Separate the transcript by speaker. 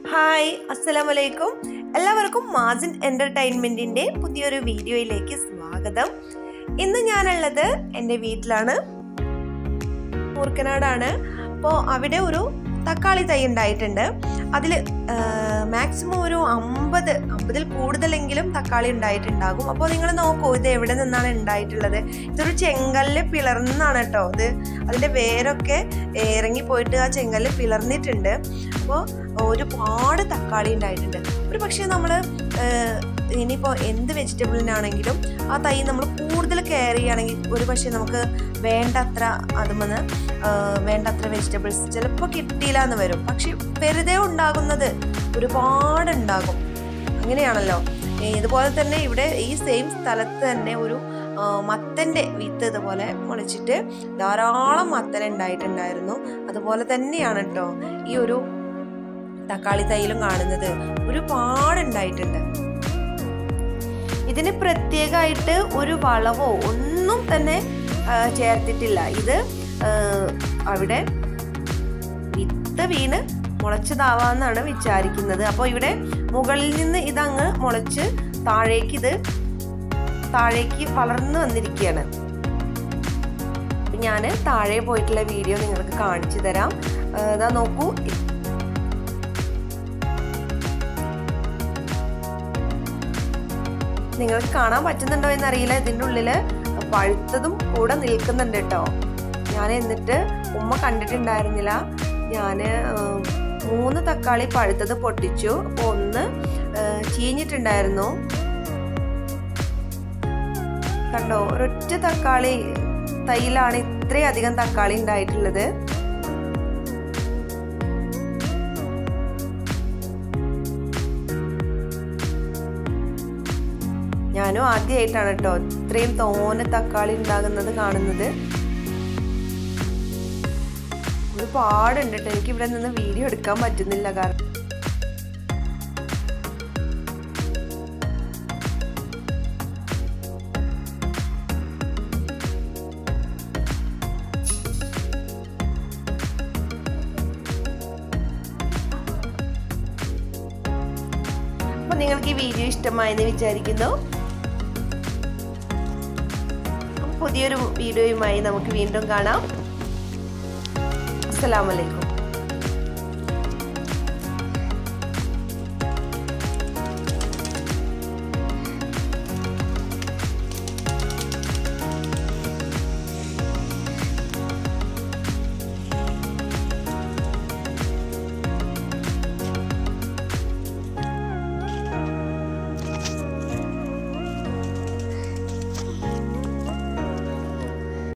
Speaker 1: hi അസ്സലാമലൈക്കും എല്ലാവർക്കും മാസിൻ എൻ്റർടൈൻമെൻറ്റിൻ്റെ പുതിയൊരു വീഡിയോയിലേക്ക് സ്വാഗതം ഇന്ന് ഞാനുള്ളത് എൻ്റെ വീട്ടിലാണ് മൂർക്കനാടാണ് അപ്പോൾ അവിടെ ഒരു തക്കാളി തൈ ഉണ്ടായിട്ടുണ്ട് അതിൽ മാക്സിമം ഒരു അമ്പത് അമ്പതിൽ കൂടുതലെങ്കിലും തക്കാളി ഉണ്ടായിട്ടുണ്ടാകും അപ്പോൾ നിങ്ങൾ നോക്കൂ ഇത് എവിടെ നിന്നാണ് ഉണ്ടായിട്ടുള്ളത് ഇതൊരു ചെങ്കല്ല് പിളർന്നാണ് കേട്ടോ ഇത് അതിൻ്റെ വേരൊക്കെ ഇറങ്ങി പോയിട്ട് ആ ചെങ്കല്ല് പിളർന്നിട്ടുണ്ട് അപ്പോൾ ഒരുപാട് തക്കാളി ഉണ്ടായിട്ടുണ്ട് ഒരു പക്ഷേ നമ്മൾ ഇനിയിപ്പോൾ എന്ത് വെജിറ്റബിളിനാണെങ്കിലും ആ തൈ നമ്മൾ കൂടുതൽ കെയർ ചെയ്യുകയാണെങ്കിൽ ഒരു പക്ഷേ നമുക്ക് വേണ്ടത്ര അതുമെന്ന് വേണ്ടത്ര വെജിറ്റബിൾസ് ചിലപ്പോൾ കിട്ടിയില്ല എന്ന് വരും പക്ഷെ വെറുതെ ഉണ്ടാകുന്നത് ഒരുപാട് ഉണ്ടാകും അങ്ങനെയാണല്ലോ ഇതുപോലെ തന്നെ ഇവിടെ ഈ സെയിം സ്ഥലത്ത് തന്നെ ഒരു മത്തൻ്റെ വിത്ത് ഇതുപോലെ മുളച്ചിട്ട് ധാരാളം മത്തൻ ഉണ്ടായിട്ടുണ്ടായിരുന്നു അതുപോലെ തന്നെയാണ് കേട്ടോ ഈ ഒരു തക്കാളി തൈയിലും കാണുന്നത് ഒരുപാട് ഉണ്ടായിട്ടുണ്ട് ഇതിന് പ്രത്യേകമായിട്ട് ഒരു വളവോ ഒന്നും തന്നെ ചേർത്തിട്ടില്ല ഇത് അവിടെ വിത്ത് വീണ് മുളച്ചതാവാന്നാണ് വിചാരിക്കുന്നത് അപ്പോൾ ഇവിടെ മുകളിൽ നിന്ന് ഇതങ്ങ് മുളച്ച് താഴേക്ക് ഇത് താഴേക്ക് വളർന്നു വന്നിരിക്കുകയാണ് ഞാൻ താഴെ പോയിട്ടുള്ള വീഡിയോ നിങ്ങൾക്ക് കാണിച്ചു തരാം ഇതാ നോക്കൂ നിങ്ങൾക്ക് കാണാൻ പറ്റുന്നുണ്ടോ എന്നറിയില്ല ഇതിൻ്റെ ഉള്ളിൽ പഴുത്തതും കൂടെ നിൽക്കുന്നുണ്ട് കേട്ടോ ഞാൻ എന്നിട്ട് ഉമ്മ കണ്ടിട്ടുണ്ടായിരുന്നില്ല ഞാൻ മൂന്ന് തക്കാളി പഴുത്തത് പൊട്ടിച്ചു അപ്പോൾ ഒന്ന് ചീഞ്ഞിട്ടുണ്ടായിരുന്നു കണ്ടോ ഒരൊറ്റ തക്കാളി തൈയിലാണ് ഇത്രയധികം തക്കാളി ഉണ്ടായിട്ടുള്ളത് ഞാനും ആദ്യമായിട്ടാണ് കേട്ടോ ഇത്രയും തോനെ തക്കാളി ഉണ്ടാകുന്നത് കാണുന്നത് ഒരുപാടുണ്ട് കേട്ടോ എനിക്ക് ഇവിടെ നിന്ന് വീഡിയോ എടുക്കാൻ പറ്റുന്നില്ല കാരണം അപ്പോൾ നിങ്ങൾക്ക് ഈ വീഡിയോ ഇഷ്ടമായെന്ന് വിചാരിക്കുന്നു പുതിയൊരു വീഡിയോയുമായി നമുക്ക് വീണ്ടും കാണാം അസ്സലാമലൈക്കും